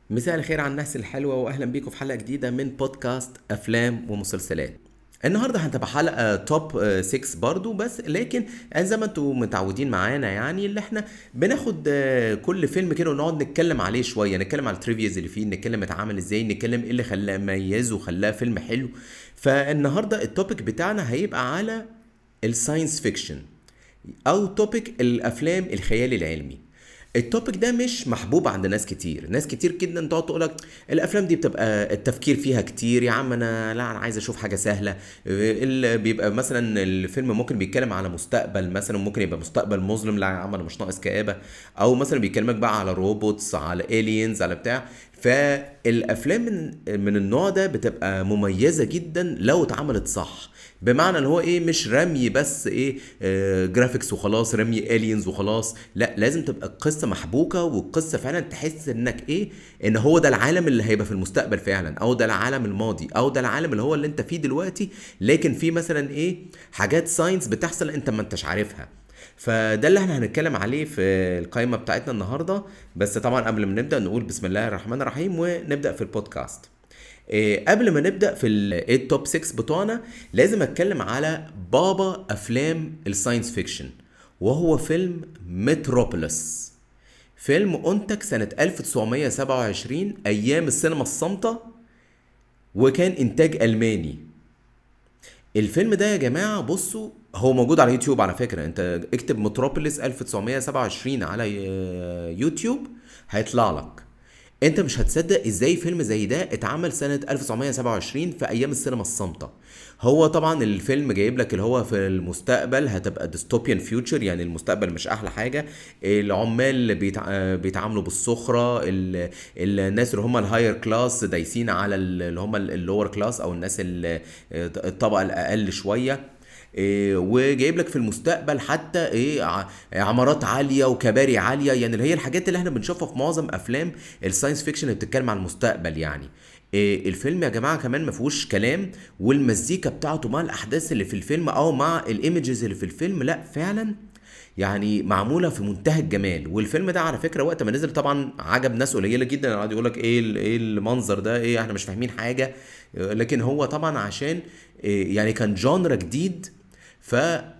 مساء الخير على الناس الحلوة وأهلا بيكم في حلقة جديدة من بودكاست أفلام ومسلسلات النهارده هتبقى حلقه توب 6 برضو بس لكن زي ما انتم متعودين معانا يعني اللي احنا بناخد آه، كل فيلم كده ونقعد نتكلم عليه شويه نتكلم على التريفيز اللي فيه نتكلم اتعامل ازاي نتكلم ايه اللي خلاه ميزه وخلاه فيلم حلو فالنهارده التوبيك بتاعنا هيبقى على الساينس فيكشن او توبيك الافلام الخيال العلمي التوبيك ده مش محبوب عند ناس كتير ناس كتير جدا تقعد تقول لك الافلام دي بتبقى التفكير فيها كتير يا عم انا لا انا عايز اشوف حاجه سهله اللي بيبقى مثلا الفيلم ممكن بيتكلم على مستقبل مثلا ممكن يبقى مستقبل مظلم لا يا عم انا مش ناقص كآبه او مثلا بيكلمك بقى على روبوتس على الينز على بتاع فالافلام من من النوع ده بتبقى مميزه جدا لو اتعملت صح بمعنى ان هو ايه مش رمي بس ايه آه جرافيكس وخلاص رمي الينز وخلاص لا لازم تبقى القصه محبوكه والقصه فعلا تحس انك ايه ان هو ده العالم اللي هيبقى في المستقبل فعلا او ده العالم الماضي او ده العالم اللي هو اللي انت فيه دلوقتي لكن في مثلا ايه حاجات ساينس بتحصل انت ما انتش عارفها فده اللي احنا هنتكلم عليه في القائمه بتاعتنا النهارده بس طبعا قبل ما نبدا نقول بسم الله الرحمن الرحيم ونبدا في البودكاست إيه قبل ما نبدا في التوب 6 بتوعنا لازم اتكلم على بابا افلام الساينس فيكشن وهو فيلم متروبوليس فيلم انتج سنه 1927 ايام السينما الصامته وكان انتاج الماني الفيلم ده يا جماعه بصوا هو موجود على يوتيوب على فكره انت اكتب متروبوليس 1927 على يوتيوب هيطلع لك انت مش هتصدق ازاي فيلم زي ده اتعمل سنة 1927 في ايام السينما الصامتة هو طبعا الفيلم جايب لك اللي هو في المستقبل هتبقى ديستوبيان فيوتشر يعني المستقبل مش احلى حاجة العمال بيتع... بيتعاملوا بالسخرة ال... الناس اللي هم الهاير كلاس دايسين على اللي هم اللور كلاس او الناس الطبقة الاقل شوية إيه وجايب لك في المستقبل حتى ايه عمارات عاليه وكباري عاليه يعني اللي هي الحاجات اللي احنا بنشوفها في معظم افلام الساينس فيكشن اللي بتتكلم عن المستقبل يعني إيه الفيلم يا جماعه كمان ما فيهوش كلام والمزيكا بتاعته مع الاحداث اللي في الفيلم او مع الايمجز اللي في الفيلم لا فعلا يعني معموله في منتهى الجمال والفيلم ده على فكره وقت ما نزل طبعا عجب ناس قليله جدا قعد يقول لك ايه ايه المنظر ده ايه احنا مش فاهمين حاجه لكن هو طبعا عشان إيه يعني كان جانرا جديد ف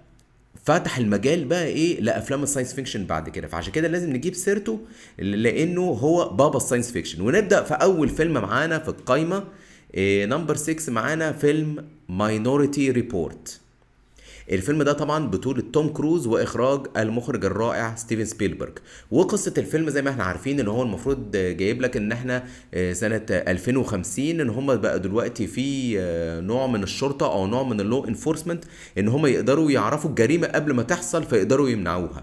فتح المجال بقى ايه لافلام الساينس فيكشن بعد كده فعشان كده لازم نجيب سيرته لانه هو بابا الساينس فيكشن ونبدا في اول فيلم معانا في القايمه إيه نمبر 6 معانا فيلم ماينورتي ريبورت الفيلم ده طبعا بطولة توم كروز واخراج المخرج الرائع ستيفن سبيلبرج وقصة الفيلم زي ما احنا عارفين ان هو المفروض جايب لك ان احنا سنة 2050 ان هم بقى دلوقتي في نوع من الشرطة او نوع من اللو انفورسمنت ان هم يقدروا يعرفوا الجريمة قبل ما تحصل فيقدروا يمنعوها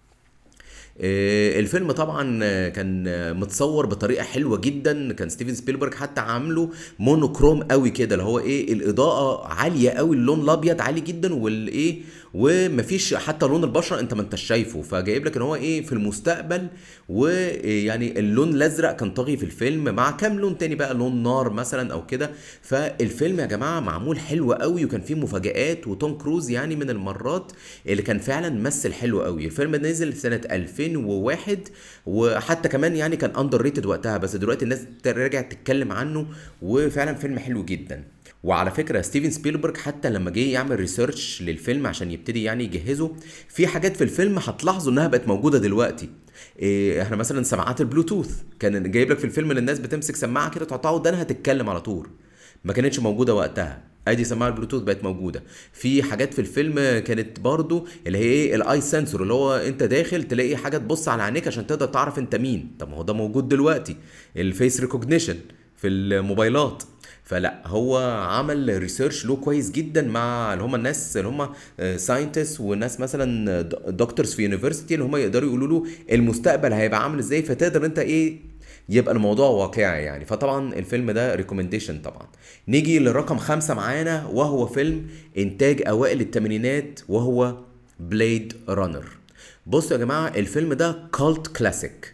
الفيلم طبعا كان متصور بطريقه حلوه جدا كان ستيفن سبيلبرج حتى عامله مونوكروم قوي كده اللي هو ايه الاضاءه عاليه قوي اللون الابيض عالي جدا والايه ومفيش حتى لون البشره انت ما انتش شايفه فجايب لك ان هو ايه في المستقبل ويعني اللون الازرق كان طاغي في الفيلم مع كام لون تاني بقى لون نار مثلا او كده فالفيلم يا جماعه معمول حلو قوي وكان فيه مفاجآت وتوم كروز يعني من المرات اللي كان فعلا ممثل حلو قوي الفيلم نزل سنه 2001 وحتى كمان يعني كان اندر ريتد وقتها بس دلوقتي الناس رجعت تتكلم عنه وفعلا فيلم حلو جدا وعلى فكره ستيفن سبيلبرج حتى لما جه يعمل ريسيرش للفيلم عشان يبتدي يعني يجهزه في حاجات في الفيلم هتلاحظوا انها بقت موجوده دلوقتي إيه احنا مثلا سماعات البلوتوث كان جايب لك في الفيلم اللي الناس بتمسك سماعه كده تقطعها ودانها تتكلم على طول ما كانتش موجوده وقتها ادي سماعه البلوتوث بقت موجوده في حاجات في الفيلم كانت برضو اللي هي ايه الاي سنسور اللي هو انت داخل تلاقي حاجه تبص على عينيك عشان تقدر تعرف انت مين طب ما هو ده موجود دلوقتي الفيس ريكوجنيشن في الموبايلات فلا هو عمل ريسيرش له كويس جدا مع اللي هم الناس اللي هم ساينتست وناس مثلا دكتورز في يونيفرسيتي اللي هم يقدروا يقولوا له المستقبل هيبقى عامل ازاي فتقدر انت ايه يبقى الموضوع واقعي يعني فطبعا الفيلم ده ريكومنديشن طبعا نيجي للرقم خمسة معانا وهو فيلم انتاج اوائل الثمانينات وهو بليد رانر بصوا يا جماعة الفيلم ده كولت كلاسيك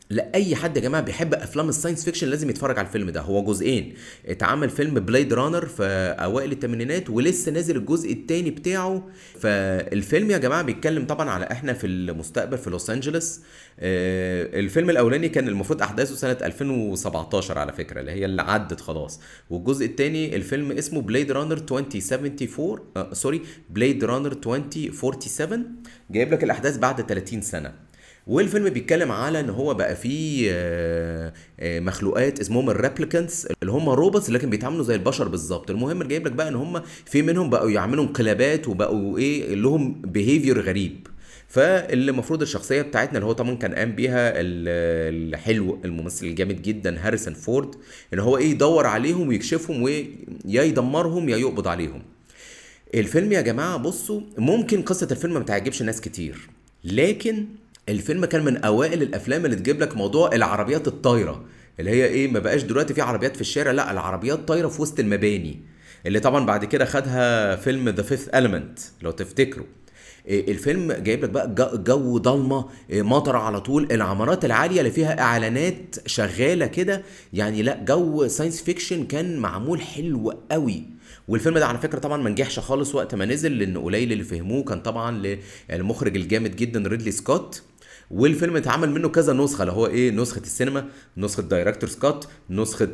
لاي حد يا جماعه بيحب افلام الساينس فيكشن لازم يتفرج على الفيلم ده هو جزئين اتعمل فيلم بليد رانر في اوائل الثمانينات ولسه نازل الجزء الثاني بتاعه فالفيلم يا جماعه بيتكلم طبعا على احنا في المستقبل في لوس انجلوس آه، الفيلم الاولاني كان المفروض احداثه سنه 2017 على فكره اللي هي اللي عدت خلاص والجزء الثاني الفيلم اسمه بليد رانر 2074 آه سوري بليد رانر 2047 جايب لك الاحداث بعد 30 سنه والفيلم بيتكلم على ان هو بقى فيه آه، آه، مخلوقات اسمهم الريبليكانتس اللي هم روبوتس لكن بيتعاملوا زي البشر بالظبط المهم جايب لك بقى ان هم في منهم بقوا يعملوا انقلابات وبقوا ايه لهم بيهيفير غريب فاللي المفروض الشخصيه بتاعتنا اللي هو طبعا كان قام بيها الحلو الممثل الجامد جدا هاريسون فورد ان هو ايه يدور عليهم ويكشفهم ويا يدمرهم يا يقبض عليهم الفيلم يا جماعه بصوا ممكن قصه الفيلم ما تعجبش ناس كتير لكن الفيلم كان من اوائل الافلام اللي تجيب لك موضوع العربيات الطايره اللي هي ايه ما بقاش دلوقتي في عربيات في الشارع لا العربيات طايره في وسط المباني اللي طبعا بعد كده خدها فيلم ذا فيفث المنت لو تفتكروا إيه، الفيلم جايب لك بقى جو ضلمه إيه، مطر على طول العمارات العاليه اللي فيها اعلانات شغاله كده يعني لا جو ساينس فيكشن كان معمول حلو قوي والفيلم ده على فكره طبعا ما نجحش خالص وقت ما نزل لان قليل اللي فهموه كان طبعا للمخرج الجامد جدا ريدلي سكوت والفيلم اتعمل منه كذا نسخه اللي هو ايه نسخه السينما نسخه دايركتور سكوت نسخه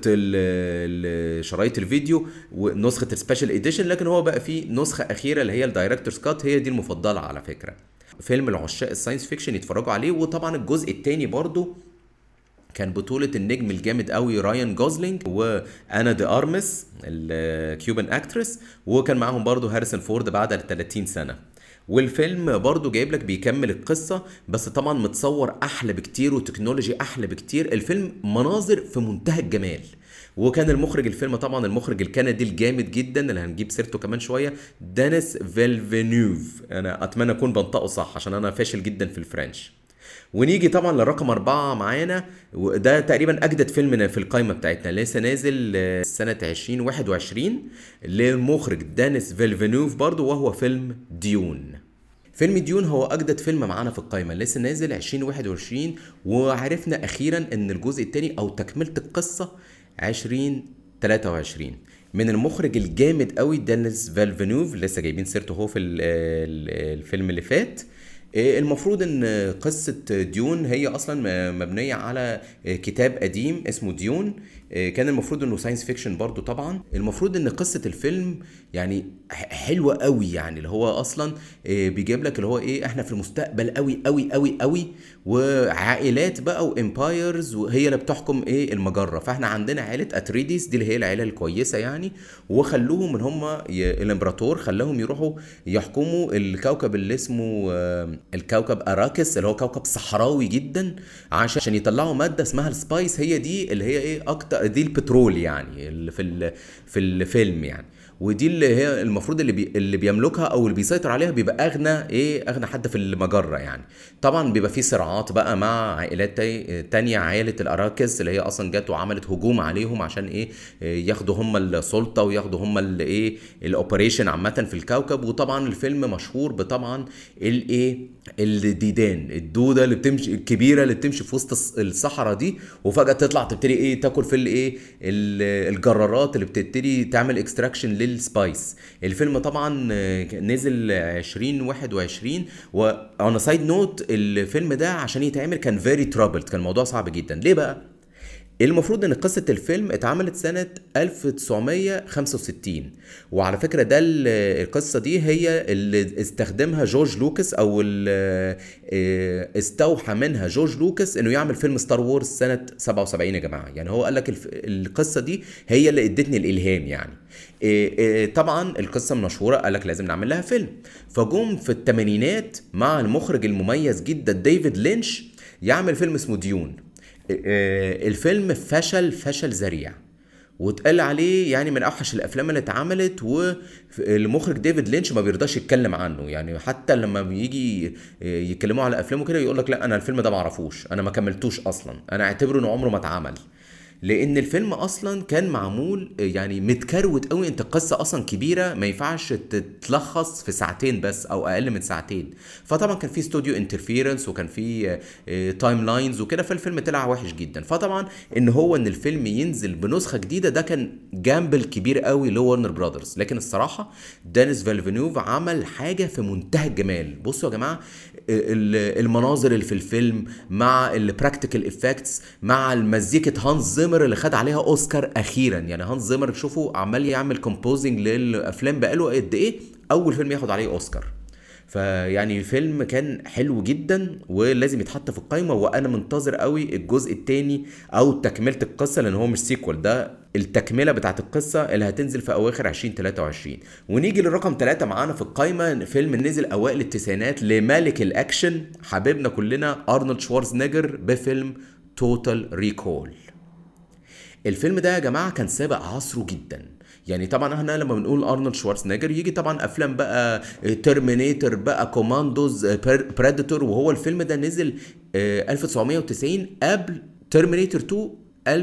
شرايط الفيديو ونسخه السبيشال اديشن لكن هو بقى فيه نسخه اخيره اللي هي الدايركتور سكوت هي دي المفضله على فكره فيلم العشاق الساينس فيكشن يتفرجوا عليه وطبعا الجزء الثاني برضو كان بطولة النجم الجامد قوي رايان جوزلينج وانا دي ارمس الكيوبان اكترس وكان معاهم برضو هاريسون فورد بعد 30 سنة والفيلم برضو جايب لك بيكمل القصة بس طبعا متصور أحلى بكتير وتكنولوجي أحلى بكتير الفيلم مناظر في منتهى الجمال وكان المخرج الفيلم طبعا المخرج الكندي الجامد جدا اللي هنجيب سيرته كمان شويه دانيس فيلفينيوف انا اتمنى اكون بنطقه صح عشان انا فاشل جدا في الفرنش ونيجي طبعا لرقم أربعة معانا وده تقريبا أجدد فيلم في القائمة بتاعتنا لسه نازل آه، سنة 2021 للمخرج دانيس فيلفينوف برضو وهو فيلم ديون فيلم ديون هو اجدد فيلم معانا في القائمه لسه نازل 2021 وعرفنا اخيرا ان الجزء الثاني او تكمله القصه 2023 من المخرج الجامد قوي دانيس فالفينوف لسه جايبين سيرته هو في الفيلم اللي فات إيه، المفروض ان قصة ديون هي اصلا مبنية على كتاب قديم اسمه ديون إيه، كان المفروض انه ساينس فيكشن برضو طبعا المفروض ان قصة الفيلم يعني حلوة قوي يعني اللي هو اصلا إيه، بيجيب لك اللي هو ايه احنا في المستقبل قوي قوي قوي قوي وعائلات بقى وامبايرز وهي اللي بتحكم ايه المجرة فاحنا عندنا عائلة اتريديس دي اللي هي العائلة الكويسة يعني وخلوهم ان هم الامبراطور خلاهم يروحوا يحكموا الكوكب اللي اسمه الكوكب اراكس اللي هو كوكب صحراوي جدا عشان يطلعوا ماده اسمها السبايس هي دي اللي هي ايه اكتر دي البترول يعني اللي في في الفيلم يعني ودي اللي هي المفروض اللي بي اللي بيملكها او اللي بيسيطر عليها بيبقى اغنى ايه اغنى حد في المجره يعني طبعا بيبقى في صراعات بقى مع عائلات تانية عائله الاراكس اللي هي اصلا جت وعملت هجوم عليهم عشان ايه ياخدوا هم السلطه وياخدوا هم الايه الاوبريشن عامه في الكوكب وطبعا الفيلم مشهور بطبعا الايه الديدان الدوده اللي بتمشي الكبيره اللي بتمشي في وسط الصحراء دي وفجاه تطلع تبتدي ايه تاكل في الايه الجرارات اللي بتبتدي تعمل اكستراكشن للسبايس الفيلم طبعا آه، نزل 2021 وانا سايد نوت الفيلم ده عشان يتعمل كان فيري ترابلد كان الموضوع صعب جدا ليه بقى المفروض ان قصه الفيلم اتعملت سنه 1965 وعلى فكره ده القصه دي هي اللي استخدمها جورج لوكاس او اللي آه، استوحى منها جورج لوكاس انه يعمل فيلم ستار وورز سنه 77 يا جماعه يعني هو قال لك القصه دي هي اللي ادتني الالهام يعني آه، آه، طبعا القصه مشهوره قال لك لازم نعمل لها فيلم فجم في الثمانينات مع المخرج المميز جدا ديفيد لينش يعمل فيلم اسمه ديون آه، الفيلم فشل فشل ذريع واتقال عليه يعني من اوحش الافلام اللي اتعملت والمخرج ديفيد لينش ما بيرضاش يتكلم عنه يعني حتى لما بيجي يتكلموا على افلامه كده يقول لك لا انا الفيلم ده ما اعرفوش انا ما كملتوش اصلا انا اعتبره انه عمره ما اتعمل لان الفيلم اصلا كان معمول يعني متكروت قوي انت القصه اصلا كبيره ما ينفعش تتلخص في ساعتين بس او اقل من ساعتين فطبعا كان في استوديو انترفيرنس وكان في تايم لاينز وكده فالفيلم طلع وحش جدا فطبعا ان هو ان الفيلم ينزل بنسخه جديده ده كان جامبل كبير قوي لورنر براذرز لكن الصراحه دانيس فالفينيوف عمل حاجه في منتهى الجمال بصوا يا جماعه المناظر اللي في الفيلم مع البراكتيكال افكتس مع المزيكة هانز زيمر اللي خد عليها اوسكار اخيرا يعني هانز زيمر شوفوا عمال يعمل كومبوزنج للافلام بقاله قد ايه اول فيلم ياخد عليه اوسكار فيعني فيلم كان حلو جدا ولازم يتحط في القائمه وانا منتظر قوي الجزء الثاني او تكمله القصه لان هو مش سيكوال ده التكمله بتاعت القصه اللي هتنزل في اواخر 2023 ونيجي للرقم ثلاثة معانا في القائمه فيلم نزل اوائل التسعينات لملك الاكشن حبيبنا كلنا ارنولد شوارزنيجر بفيلم توتال ريكول الفيلم ده يا جماعه كان سابق عصره جدا يعني طبعا احنا لما بنقول ارنولد شوارزنيجر يجي طبعا افلام بقى ترمينيتور بقى كوماندوز بريدتور وهو الفيلم ده نزل 1990 قبل ترمينيتور 2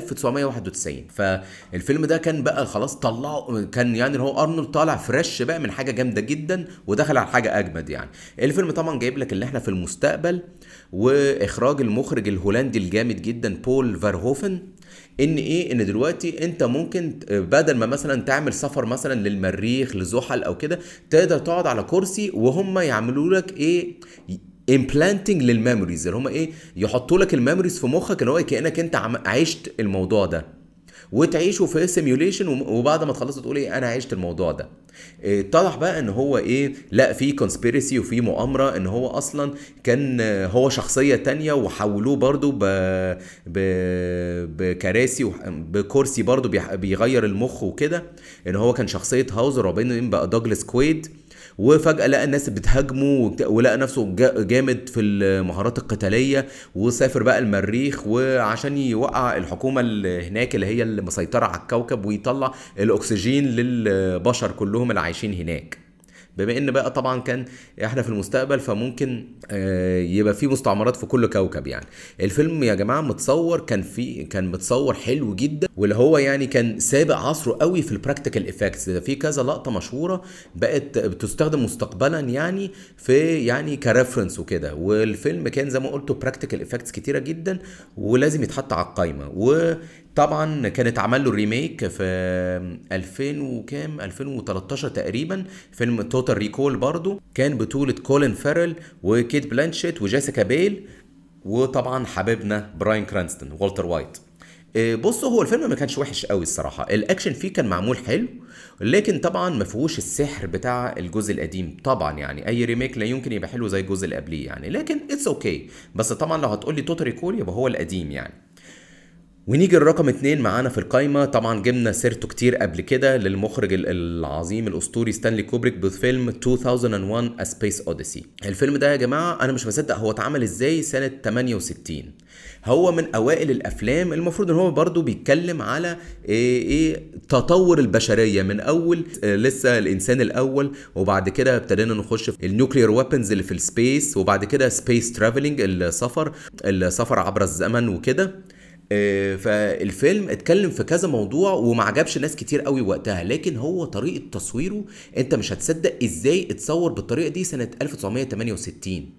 1991 فالفيلم ده كان بقى خلاص طلعه كان يعني اللي هو ارنولد طالع فريش بقى من حاجه جامده جدا ودخل على حاجه اجمد يعني الفيلم طبعا جايب لك اللي احنا في المستقبل واخراج المخرج الهولندي الجامد جدا بول فارهوفن ان ايه ان دلوقتي انت ممكن بدل ما مثلا تعمل سفر مثلا للمريخ لزحل او كده تقدر تقعد على كرسي وهم يعملوا لك ايه امبلانتنج للميموريز اللي هم ايه يحطوا لك الميموريز في مخك اللي هو كانك انت عشت الموضوع ده وتعيشه في سيميوليشن وبعد ما تخلص تقول ايه انا عشت الموضوع ده اتضح بقى ان هو ايه لا في كونسبيرسي وفي مؤامره ان هو اصلا كان هو شخصيه تانية وحولوه برضو ب... ب... بكراسي و... بكرسي برضو بيغير المخ وكده ان هو كان شخصيه هاوزر وبعدين بقى دوجلاس كويد وفجأة لقى الناس بتهاجمه ولقى نفسه جامد في المهارات القتالية وسافر بقى المريخ وعشان يوقع الحكومة اللي هناك اللي هي اللي مسيطرة على الكوكب ويطلع الأكسجين للبشر كلهم اللي عايشين هناك بما ان بقى طبعا كان احنا في المستقبل فممكن يبقى في مستعمرات في كل كوكب يعني الفيلم يا جماعه متصور كان في كان متصور حلو جدا واللي هو يعني كان سابق عصره قوي في البراكتيكال افكتس ده في كذا لقطه مشهوره بقت بتستخدم مستقبلا يعني في يعني كريفرنس وكده والفيلم كان زي ما قلت براكتيكال افكتس كتيره جدا ولازم يتحط على القايمه و طبعا كانت عمل له ريميك في 2000 وكام 2013 تقريبا فيلم توتال ريكول برضو كان بطولة كولين فيرل وكيت بلانشيت وجيسيكا بيل وطبعا حبيبنا براين كرانستون والتر وايت بصوا هو الفيلم ما كانش وحش قوي الصراحه الاكشن فيه كان معمول حلو لكن طبعا ما فيهوش السحر بتاع الجزء القديم طبعا يعني اي ريميك لا يمكن يبقى حلو زي الجزء اللي قبليه يعني لكن اتس اوكي okay. بس طبعا لو هتقول لي توتال ريكول يبقى هو القديم يعني ونيجي الرقم اتنين معانا في القايمة طبعا جبنا سيرته كتير قبل كده للمخرج العظيم الأسطوري ستانلي كوبريك بفيلم 2001 A Space Odyssey الفيلم ده يا جماعة أنا مش مصدق هو اتعمل ازاي سنة 68 هو من أوائل الأفلام المفروض إن هو برضو بيتكلم على إيه, إيه تطور البشرية من أول إيه لسه الإنسان الأول وبعد كده ابتدينا نخش في النيوكليير ويبنز اللي في السبيس وبعد كده سبيس ترافلينج السفر السفر عبر الزمن وكده فالفيلم اتكلم في كذا موضوع وما عجبش ناس كتير قوي وقتها لكن هو طريقه تصويره انت مش هتصدق ازاي اتصور بالطريقه دي سنه 1968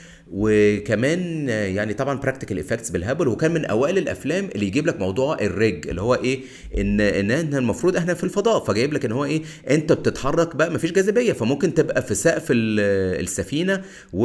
وكمان يعني طبعا براكتيكال افكتس بالهبل وكان من اوائل الافلام اللي يجيب لك موضوع الريج اللي هو ايه ان ان احنا المفروض احنا في الفضاء فجايب لك ان هو ايه انت بتتحرك بقى مفيش جاذبيه فممكن تبقى في سقف السفينه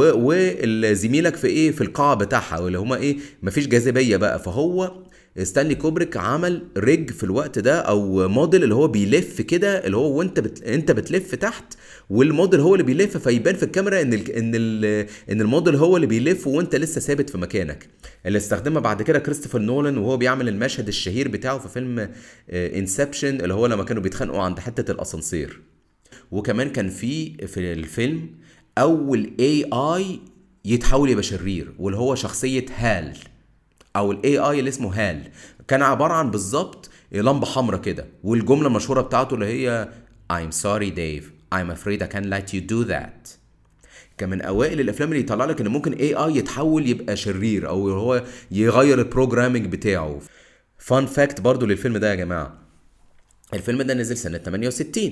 وزميلك في ايه في القاع بتاعها واللي هما ايه مفيش جاذبيه بقى فهو ستانلي كوبريك عمل ريج في الوقت ده او موديل اللي هو بيلف كده اللي هو وانت بت... انت بتلف تحت والموديل هو اللي بيلف فيبان في الكاميرا ان ال... ان ال... ان الموديل هو اللي بيلف وانت لسه ثابت في مكانك اللي استخدمها بعد كده كريستوفر نولان وهو بيعمل المشهد الشهير بتاعه في فيلم انسبشن اللي هو لما كانوا بيتخانقوا عند حته الاسانسير وكمان كان في في الفيلم اول اي اي يتحول يبقى شرير واللي هو شخصيه هال او الاي اي اللي اسمه هال كان عباره عن بالظبط لمبه حمراء كده والجمله المشهوره بتاعته اللي هي I'm sorry Dave I'm afraid I can't let you do that كان من اوائل الافلام اللي يطلع لك ان ممكن اي اي يتحول يبقى شرير او هو يغير البروجرامينج بتاعه فان فاكت برضو للفيلم ده يا جماعه الفيلم ده نزل سنه 68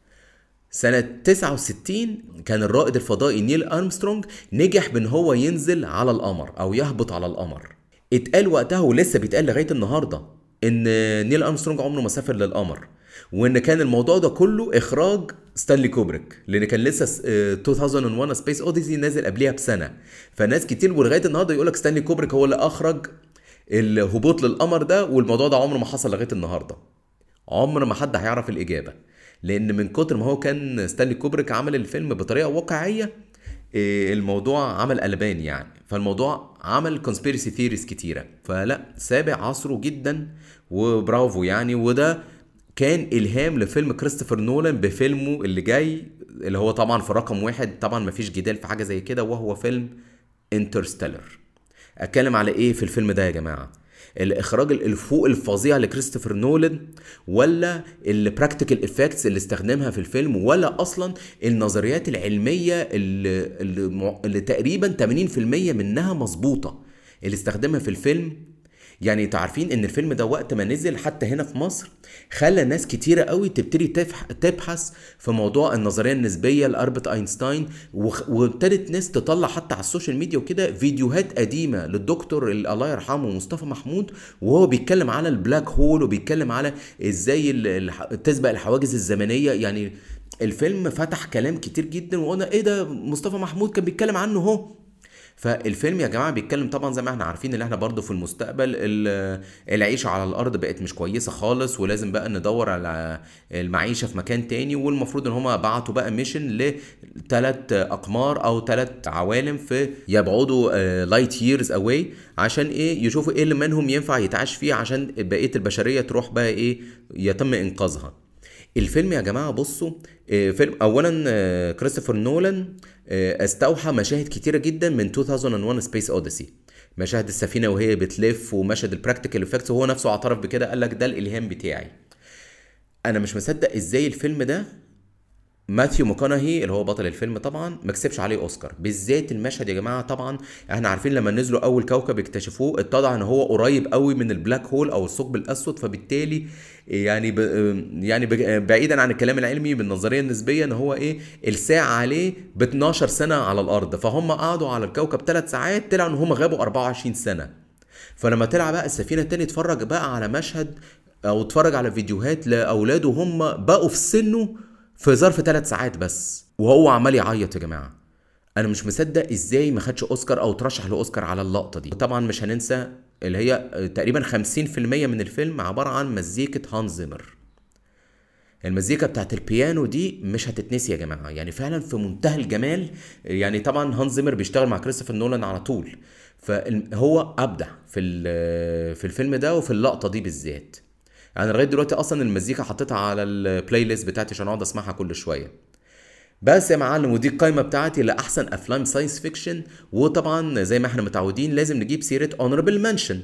سنة 69 كان الرائد الفضائي نيل أرمسترونج نجح بأن هو ينزل على القمر أو يهبط على القمر اتقال وقتها ولسه بيتقال لغاية النهاردة إن نيل أرمسترونج عمره ما سافر للقمر وإن كان الموضوع ده كله إخراج ستانلي كوبريك لأن كان لسه 2001 سبيس أوديسي نازل قبلها بسنة فناس كتير ولغاية النهاردة يقول لك ستانلي كوبريك هو اللي أخرج الهبوط للقمر ده والموضوع ده عمره ما حصل لغاية النهاردة عمر ما حد هيعرف الإجابة لان من كتر ما هو كان ستانلي كوبريك عمل الفيلم بطريقه واقعيه الموضوع عمل قلبان يعني فالموضوع عمل كونسبيرسي ثيريز كتيره فلا سابع عصره جدا وبرافو يعني وده كان الهام لفيلم كريستوفر نولان بفيلمه اللي جاي اللي هو طبعا في رقم واحد طبعا مفيش جدال في حاجه زي كده وهو فيلم انترستيلر اتكلم على ايه في الفيلم ده يا جماعه الاخراج الفوق الفظيع لكريستوفر نولان ولا البراكتيكال افكتس اللي استخدمها في الفيلم ولا اصلا النظريات العلميه اللي, اللي, اللي تقريبا 80% منها مظبوطه اللي استخدمها في الفيلم يعني تعرفين ان الفيلم ده وقت ما نزل حتى هنا في مصر خلى ناس كتيرة قوي تبتدي تبحث في موضوع النظرية النسبية لألبرت أينشتاين وابتدت ناس تطلع حتى على السوشيال ميديا وكده فيديوهات قديمة للدكتور اللي الله يرحمه مصطفى محمود وهو بيتكلم على البلاك هول وبيتكلم على ازاي تسبق الحواجز الزمنية يعني الفيلم فتح كلام كتير جدا وقلنا ايه ده مصطفى محمود كان بيتكلم عنه اهو فالفيلم يا جماعه بيتكلم طبعا زي ما احنا عارفين ان احنا برضو في المستقبل العيشه على الارض بقت مش كويسه خالص ولازم بقى ندور على المعيشه في مكان تاني والمفروض ان هم بعتوا بقى ميشن لثلاث اقمار او ثلاث عوالم في يبعدوا لايت ييرز اواي عشان ايه يشوفوا ايه اللي منهم ينفع يتعاش فيه عشان بقيه البشريه تروح بقى ايه يتم انقاذها الفيلم يا جماعه بصوا فيلم اولا كريستوفر نولان استوحى مشاهد كتيره جدا من 2001 سبيس اوديسي مشاهد السفينه وهي بتلف ومشهد البراكتيكال افكتس وهو نفسه اعترف بكده قال لك ده الالهام بتاعي انا مش مصدق ازاي الفيلم ده ماثيو ماكونهي اللي هو بطل الفيلم طبعا ما كسبش عليه اوسكار بالذات المشهد يا جماعه طبعا احنا عارفين لما نزلوا اول كوكب اكتشفوه اتضح ان هو قريب قوي من البلاك هول او الثقب الاسود فبالتالي يعني ب... يعني ب... بعيدا عن الكلام العلمي بالنظريه النسبيه ان هو ايه الساعه عليه ب 12 سنه على الارض فهم قعدوا على الكوكب 3 ساعات طلعوا ان هم غابوا 24 سنه فلما طلع بقى السفينه التاني اتفرج بقى على مشهد او اتفرج على فيديوهات لاولاده هم بقوا في سنه في ظرف ثلاث ساعات بس وهو عمال يعيط يا جماعه انا مش مصدق ازاي ما خدش اوسكار او ترشح لاوسكار على اللقطه دي طبعا مش هننسى اللي هي تقريبا 50% من الفيلم عباره عن مزيكه هانز زيمر المزيكا بتاعت البيانو دي مش هتتنسي يا جماعه يعني فعلا في منتهى الجمال يعني طبعا هانز زيمر بيشتغل مع كريستوفر نولان على طول فهو ابدع في في الفيلم ده وفي اللقطه دي بالذات انا لغايه دلوقتي اصلا المزيكا حطيتها على البلاي ليست بتاعتي عشان اقعد اسمعها كل شويه بس يا معلم ودي القايمه بتاعتي لاحسن افلام ساينس فيكشن وطبعا زي ما احنا متعودين لازم نجيب سيره اونربل منشن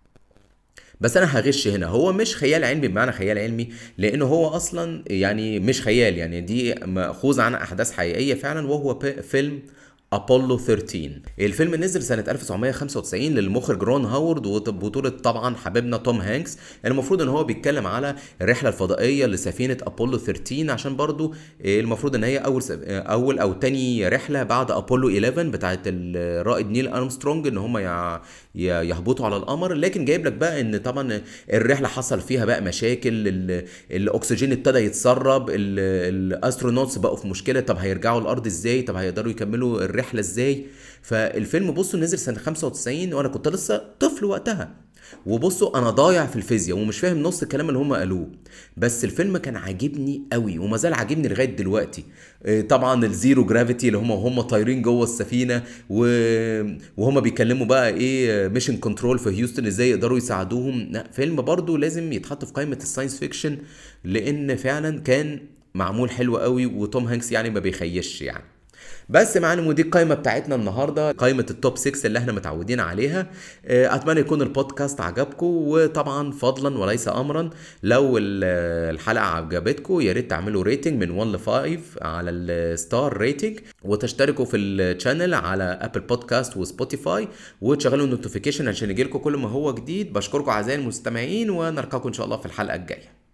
بس انا هغش هنا هو مش خيال علمي بمعنى خيال علمي لانه هو اصلا يعني مش خيال يعني دي ماخوذ عن احداث حقيقيه فعلا وهو فيلم ابولو 13 الفيلم نزل سنه 1995 للمخرج رون هاورد وبطوله طبعا حبيبنا توم هانكس المفروض ان هو بيتكلم على الرحله الفضائيه لسفينه ابولو 13 عشان برضو المفروض ان هي اول اول او تاني رحله بعد ابولو 11 بتاعه الرائد نيل ارمسترونج ان هم يهبطوا على القمر لكن جايب لك بقى ان طبعا الرحله حصل فيها بقى مشاكل الاكسجين ابتدى يتسرب الاسترونوتس بقوا في مشكله طب هيرجعوا الارض ازاي طب هيقدروا يكملوا الرحله ازاي فالفيلم بصوا نزل سنه 95 وانا كنت لسه طفل وقتها وبصوا انا ضايع في الفيزياء ومش فاهم نص الكلام اللي هم قالوه بس الفيلم كان عاجبني قوي وما زال عاجبني لغايه دلوقتي طبعا الزيرو جرافيتي اللي هم هم طايرين جوه السفينه و... وهم بيكلموا بقى ايه ميشن كنترول في هيوستن ازاي يقدروا يساعدوهم لا فيلم برضو لازم يتحط في قائمه الساينس فيكشن لان فعلا كان معمول حلو قوي وتوم هانكس يعني ما بيخيش يعني بس معانا ودي القائمه بتاعتنا النهارده قائمه التوب 6 اللي احنا متعودين عليها آه، اتمنى يكون البودكاست عجبكم وطبعا فضلا وليس امرا لو ال- الحلقه عجبتكم يا ريت تعملوا ريتنج من 1 ل 5 على الستار ريتنج وتشتركوا في الشانل على ابل بودكاست وسبوتيفاي وتشغلوا النوتيفيكيشن عشان يجيلكم كل ما هو جديد بشكركم اعزائي المستمعين ونلقاكم ان شاء الله في الحلقه الجايه